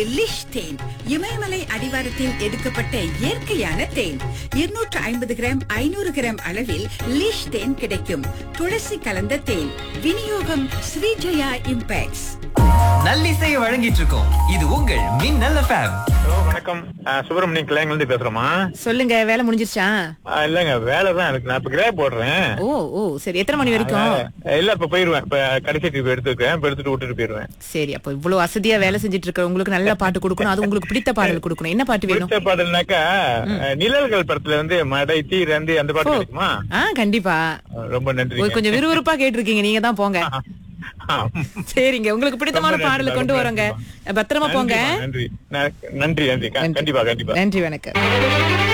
லிஷ் தேன் இமயமலை அடிவாரத்தில் எடுக்கப்பட்ட இயற்கையான தேன் இருநூற்று ஐம்பது கிராம் ஐநூறு கிராம் அளவில் லிஷ் தேன் கிடைக்கும் துளசி கலந்த தேன் விநியோகம் ஸ்ரீஜயா இம்பேக்ட்ஸ் நல்லிசையை வழங்கிட்டு இருக்கோம் இது உங்கள் மின்னல் எஃப்எம் ஹலோ வணக்கம் அஹ், சுப்பிரமணியம் கிளைங்கலேருந்து பேசுறோமா சொல்லுங்க வேலை முடிஞ்சிருச்சா அஹ், இல்லங்க வேலை தான் இருக்கு நான் இப்ப கிரே போடுறேன் ஓ ஓ சரி எத்தனை மணி வரைக்கும் அஹ், இல்ல இப்ப போயிருவேன் இப்ப கடைசி டிப் எடுத்துருக்கேன் இப்ப எடுத்துட்டு விட்டுட்டு போயிருவேன் சரி அப்ப இவ்வளவு வசதியா வேலை செஞ்சுட்டு இருக்க உங்களுக்கு நல்ல பாட்டு கொடுக்கணும் அது உங்களுக்கு பிடித்த பாடல் கொடுக்கணும் என்ன பாட்டு வேணும் பிடிச்ச பாடல்னாக்கா அஹ், நிழல்கள் படத்துல வந்து மடை தீரந்து அந்த பாட்டு கிடைக்குமா ஆ கண்டிப்பா அஹ், ரொம்ப நன்றி ஒரு கொஞ்சம் விறுவிறுப்பா கேட்டிருக்கீங்க நீங்க தான் போங்க சரிங்க உங்களுக்கு பிடித்தமான ரொம்ப நன்றி, பாடலை கொண்டு ரொம்ப வரோங்க நன்றிமா. பத்திரமா போங்க நன்றி நன்றி நன்றி நன்றி கண்டிப்பா கண்டிப்பா நன்றி வணக்கம்